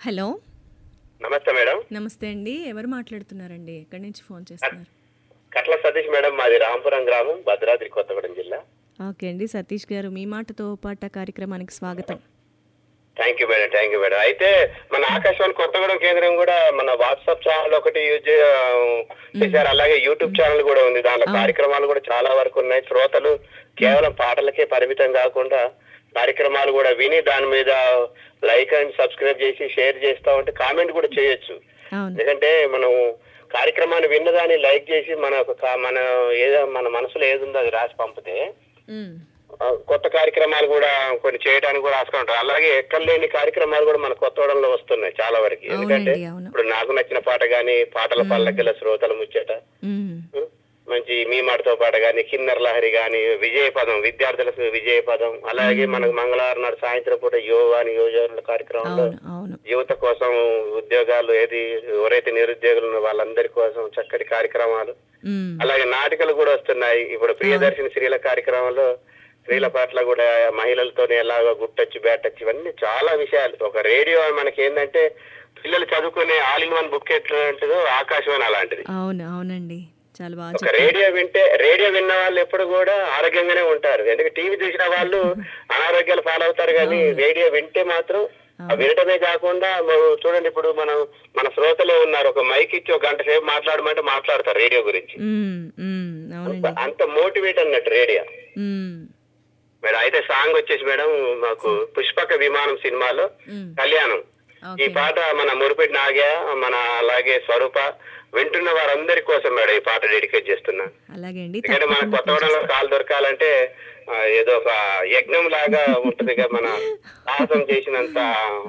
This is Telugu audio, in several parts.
హలో నమస్తే మేడం నమస్తే అండి ఎవరు మాట్లాడుతున్నారండి ఎక్కడి నుంచి ఫోన్ చేస్తున్నారు కట్ల సతీష్ మేడం మాది రాంపురం గ్రామం భద్రాద్రి కొత్తగూడెం జిల్లా ఓకే అండి సతీష్ గారు మీ మాటతో పాట కార్యక్రమానికి స్వాగతం thank you madam thank you madam అయితే మన ఆకాశవాణి కొత్తగూడెం కేంద్రం కూడా మన వాట్సాప్ ఛానల్ ఒకటి యూజ్ చే- చేశారు అలాగే యూట్యూబ్ ఛానల్ కూడా ఉంది దాంట్లో కార్యక్రమాలు కూడా చాలా వరకు ఉన్నాయి శ్రోతలు కేవలం పాటలకే పరిమితం కాకుండా కార్యక్రమాలు కూడా విని దాని మీద లైక్ అండ్ సబ్స్క్రైబ్ చేసి షేర్ చేస్తా ఉంటే కామెంట్ కూడా చేయొచ్చు అవును ఎందుకంటే మనం కార్యక్రమాన్ని విన్నదాన్ని లైక్ చేసి మన ఒక కా- మన ఏదో మన మనసులో ఏది ఉందో అది రాసి పంపితే ఉమ్, ఆ, కొత్త కార్యక్రమాలు కూడా కొన్ని చేయడానికి కూడా ఆస్కారం ఉంటుంది అలాగే ఎక్కడ లేని కార్యక్రమాలు కూడా మన కొత్తగూడెంలో వస్తున్నాయి చాలా వరకు ఎందుకంటే అవునండి అవును ఇప్పుడు నాకు నచ్చిన పాట గానీ పాటల పల్లకిల శ్రోతల ముచ్చట ఉమ్, ఉం? మంచి మీ మాటతో పాట గానీ కిన్నర్ లహరి గానీ విజయ పదం విద్యార్థులకు విజయ పదం అలాగే మనకు మంగళవారం నాడు సాయంత్రం పూట యోగా అని యోజన కార్యక్రమంలో అవును అవును యువత కోసం ఉద్యోగాలు ఏది ఎవరైతే నిరుద్యోగులు ఉన్నారో వాళ్ళందరి కోసం చక్కటి కార్యక్రమాలు ఉమ్, అలాగే నాటికలు కూడా వస్తున్నాయి ఇప్పుడు ప్రియదర్శిని స్త్రీల కార్యక్రమంలో స్త్రీల పట్ల కూడా మహిళలతో ఎలాగో గుట్టొచ్చు బ్యాటచ్చు ఇవన్నీ చాలా విషయాలు ఒక రేడియో మనకి ఏంటంటే పిల్లలు చదువుకునే ఆల్ ఇన్ వన్ బుక్ ఎట్లాంటిదో ఆకాశవాణి అలాంటిది అవును అవునండి చాలా బాగా ఒక చెప్పారు రేడియో వింటే రేడియో విన్న వాళ్ళు ఎప్పుడు కూడా ఆరోగ్యంగానే ఉంటారు ఎందుకంటే టీవీ చూసిన వాళ్ళు అనారోగ్యాలు పాలవుతారు కానీ రేడియో వింటే మాత్రం ఆ వినటమే కాకుండా మనం చూడండి ఇప్పుడు మనం మన శ్రోతలే ఉన్నారు ఒక మైక్ ఇచ్చి ఒక గంట సేపు మాట్లాడమంటే మాట్లాడతారు రేడియో గురించి ఉమ్, ఉమ్, అవునండి అంత మోటివేట్ అన్నట్టు రేడియో ఉమ్, మేడం అయితే సాంగ్ వచ్చేసి మేడం మాకు పుష్పక విమానం సినిమాలో ఉమ్, కళ్యాణం ఈ ఓకే పాట మన మురిపెట్టి నాగ్య మన అలాగే స్వరూప వింటున్న వారందరి కోసం మేడం ఈ పాట డెడికేట్ చేస్తున్నా అలాగే అండి ఎందుకంటే మన తప్పకుండా కొత్తగూడెంలో కాలు దొరకాలంటే ఆ, ఏదో ఒక యజ్ఞం లాగా ఉంటది మన సాహసం చేసినంత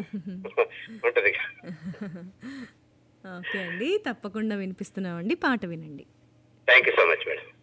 ఉంటది ఓకే అండి తప్పకుండా వినిపిస్తున్నామండి పాట వినండి thank you so much madam